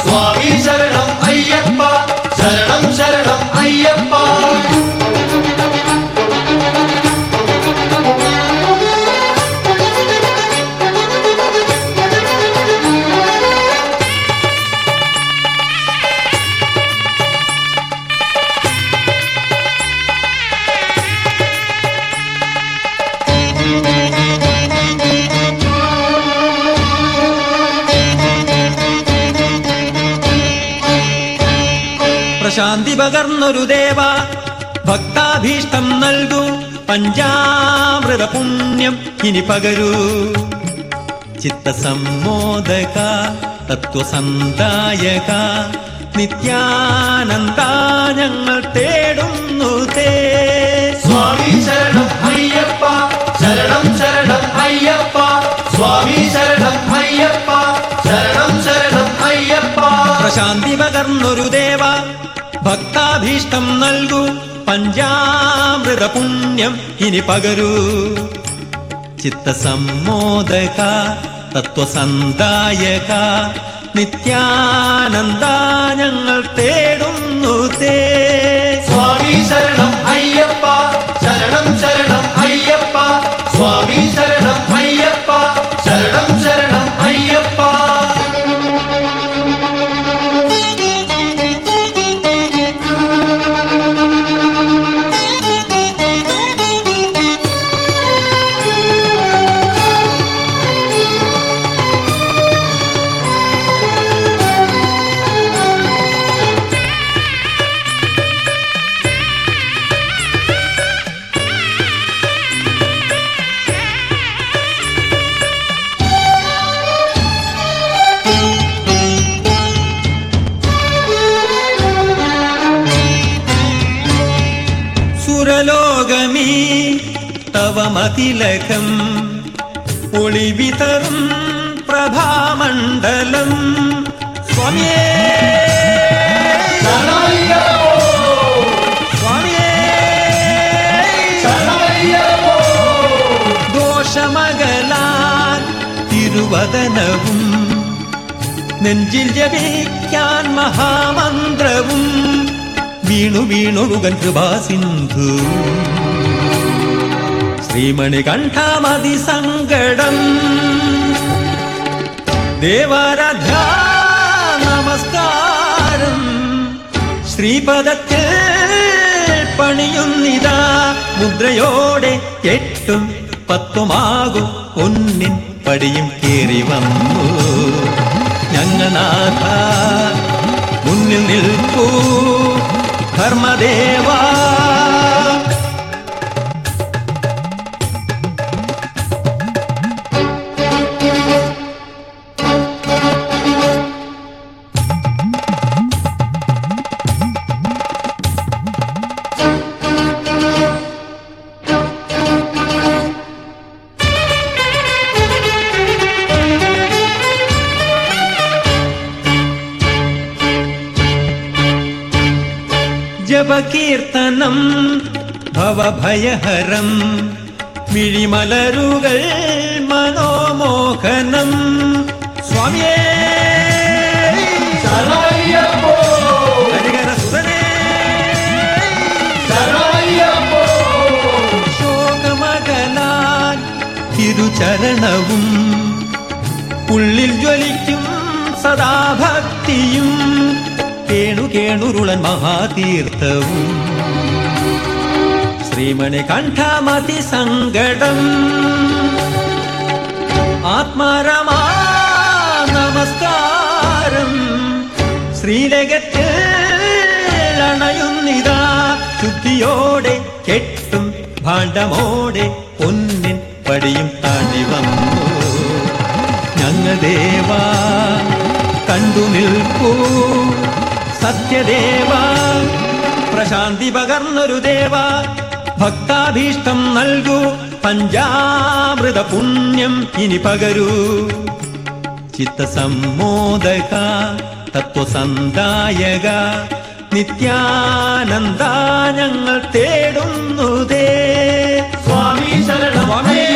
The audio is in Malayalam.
സ്വാമി ശരണം അയ്യപ്പ ശരണം ശരണം അയ്യപ്പ പ്രശാന്തി പകർന്നൊരു ദേവ ഭക്താഭീഷ്ടം നൽകൂ പഞ്ചാമൃത പുണ്യം ഇനി പകരൂ ചിത്തസമ്മോദക തത്വസന്തായക നിത്യാനന്ദ ഞങ്ങൾ തേടുന്നു തേ സ്വാമി ശരണം അയ്യപ്പ ശരണം ശരണം അയ്യപ്പ സ്വാമി ശരണം അയ്യപ്പ ശരണം ശരണം അയ്യപ്പ പ്രശാന്തി പകർന്നൊരു ദേവ ഭക്താഭീഷ്ടം നൽകൂ പഞ്ചാമൃത പുണ്യം ഇനി പകരൂ ചിത്തസമ്മോദക തത്വസന്തായക നിത്യാനന്ദ ഞങ്ങൾ തേടുന്നു തേ സ്വാമി ശരണം അയ്യപ്പ ശരണം ശരണം അയ്യപ്പ സ്വാമി ശരണം അയ്യപ്പ ശരണം ശരണം അയ്യപ്പ സുരലോകമീ തവ മതിലകം ഒളിവിതറും പ്രഭാമണ്ഡലം സ്വാമിയേ ശരണയ്യപ്പോ സ്വാമിയേ ശരണയ്യപ്പോ ദോഷമകലാൻ തിരുവദനവും നെഞ്ചിൽ ജപിക്കാൻ മഹാമന്ത്രവും വീണു വീണൊഴുകൻ കൃപാസിന്ധു ശ്രീമണി കണ്ഠമതി സങ്കടം ദേവാരാധ്യ നമസ്കാരം ശ്രീപദത്തിൽ പണിയുന്നിതാ മുദ്രയോടെ എട്ടും പത്തുമാകും ഒന്നിൻ പടിയും കേറി വന്നു ഞങ്ങനാഥ മുന്നിൽ നിൽക്കൂ ധർമ്മദേവാ ജപകീർത്തനം ഭവഭയഹരം മിഴിമലരുകൾ മനോമോഹനം സ്വാമിയേ ശരണയ്യപ്പോ ഹരിഹരസുതനേ ശരണയ്യപ്പോ ശോകമകലാൻ തിരുചരണവും ഉള്ളിൽ ജ്വലിക്കും സദാഭക്തിയും കേണു കേണുരുളൻ മഹാതീർത്ഥവും ശ്രീമണി കണ്ഠമതി സങ്കടം ആത്മാരമാ നമസ്കാരം ശ്രീലകത്തിൽ അണയുന്നിതാ ശുദ്ധിയോടെ കെട്ടും ഭാണ്ഡമോടെ പൊന്നിൻ പടിയും താണ്ടി വന്നു ഞങ്ങൾ ദേവാ കണ്ടു നിൽക്കൂ സത്യദേവ പ്രശാന്തി പകർന്നൊരു ദേവ ഭക്താഭീഷ്ടം നൽകൂ പഞ്ചാമൃത പുണ്യം ഇനി പകരൂ ചിത്തസമ്മോദക തത്വസന്തായക നിത്യാനന്ദ ഞങ്ങൾ തേടുന്നു ദേ സ്വാമി ശരണം സ്വാമി